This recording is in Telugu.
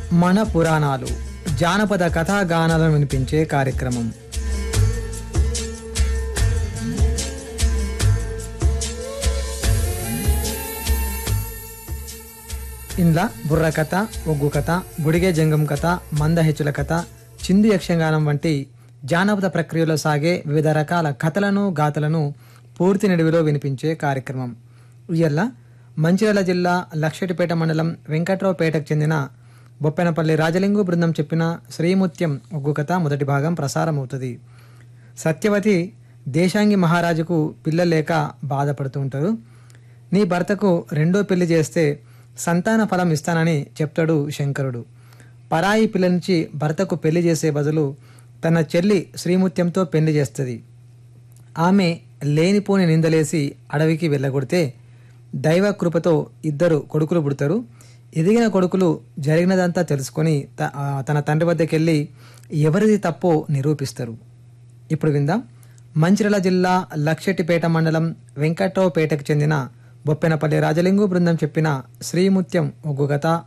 మన పురాణాలు జానపద కథా గానాలను వినిపించే కార్యక్రమం ఇందులో బుర్ర కథ ఒగ్గు కథ బుడిగే జంగం కథ మందహెచ్చుల కథ చిందు యక్షగానం వంటి జానపద ప్రక్రియలో సాగే వివిధ రకాల కథలను గాథలను పూర్తి నిడివిలో వినిపించే కార్యక్రమం ఇయ్యల్ల మంచిర్యాల జిల్లా లక్షటిపేట మండలం వెంకట్రావుపేటకు చెందిన బొప్పెనపల్లి రాజలింగు బృందం చెప్పిన శ్రీముత్యం ఒగ్గు కథ మొదటి భాగం ప్రసారమవుతుంది సత్యవతి దేశాంగి మహారాజుకు పిల్లలు లేక బాధపడుతూ ఉంటారు నీ భర్తకు రెండో పెళ్లి చేస్తే సంతాన ఫలం ఇస్తానని చెప్తాడు శంకరుడు పరాయి పిల్ల నుంచి భర్తకు పెళ్లి చేసే బదులు తన చెల్లి శ్రీముత్యంతో పెళ్లి చేస్తుంది ఆమె లేనిపోని నిందలేసి అడవికి వెళ్ళగొడితే దైవ కృపతో ఇద్దరు కొడుకులు పుడతారు ఎదిగిన కొడుకులు జరిగినదంతా తెలుసుకొని త- ఆ, తన తండ్రి వద్దకు వెళ్ళి ఎవరిది తప్పో నిరూపిస్తారు ఇప్పుడు విందాం మంచిర్యాల జిల్లా లక్షెట్టిపేట మండలం వెంకట్రావుపేటకు చెందిన బొప్పెనపల్లి రాజలింగు బృందం చెప్పిన శ్రీముత్యం ఒగ్గు కథ